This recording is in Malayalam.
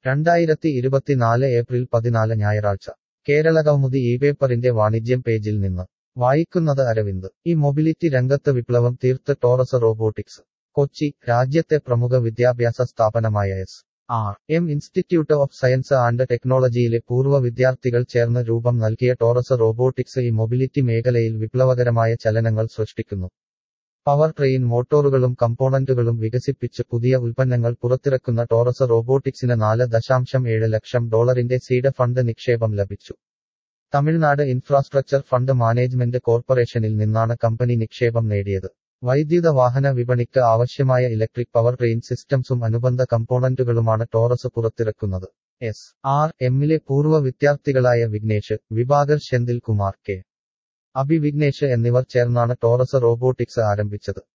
രണ്ടായിരത്തി ഇരുപത്തിനാല് ഏപ്രിൽ പതിനാല് ഞായറാഴ്ച കേരള കൗമുദി ഈ പേപ്പറിന്റെ വാണിജ്യം പേജിൽ നിന്ന് വായിക്കുന്നത് അരവിന്ദ് ഈ മൊബിലിറ്റി രംഗത്ത് വിപ്ലവം തീർത്ത് ടോറസ് റോബോട്ടിക്സ് കൊച്ചി രാജ്യത്തെ പ്രമുഖ വിദ്യാഭ്യാസ സ്ഥാപനമായ S R M institute of science and ടെക്നോളജിയിലെ പൂർവ്വ വിദ്യാർത്ഥികൾ ചേർന്ന് രൂപം നൽകിയ ടോറസ് റോബോട്ടിക്സ് ഈ മൊബിലിറ്റി മേഖലയിൽ വിപ്ലവകരമായ ചലനങ്ങൾ സൃഷ്ടിക്കുന്നു പവർ ട്രെയിൻ മോട്ടോറുകളും കമ്പോണന്റുകളും വികസിപ്പിച്ച് പുതിയ ഉൽപ്പന്നങ്ങൾ പുറത്തിറക്കുന്ന ടോറസ് റോബോട്ടിക്സിന് നാല് ദശാംശം ഏഴ് ലക്ഷം ഡോളറിന്റെ സീഡ് ഫണ്ട് നിക്ഷേപം ലഭിച്ചു തമിഴ്നാട് ഇൻഫ്രാസ്ട്രക്ചർ ഫണ്ട് മാനേജ്മെന്റ് കോർപ്പറേഷനിൽ നിന്നാണ് കമ്പനി നിക്ഷേപം നേടിയത് വൈദ്യുത വാഹന വിപണിക്ക് ആവശ്യമായ ഇലക്ട്രിക് പവർ ട്രെയിൻ സിസ്റ്റംസും അനുബന്ധ കമ്പോണന്റുകളുമാണ് ടോറസ് പുറത്തിറക്കുന്നത് എസ് ആർ എമ്മിലെ പൂർവ്വ വിദ്യാർത്ഥികളായ വിഘ്നേഷ് വിഭാഗർ ശെന്തിൽ കുമാർ കെ അഭി വിഘ്നേഷ് എന്നിവർ ചേർന്നാണ് ടോറസ് റോബോട്ടിക്സ് ആരംഭിച്ചത്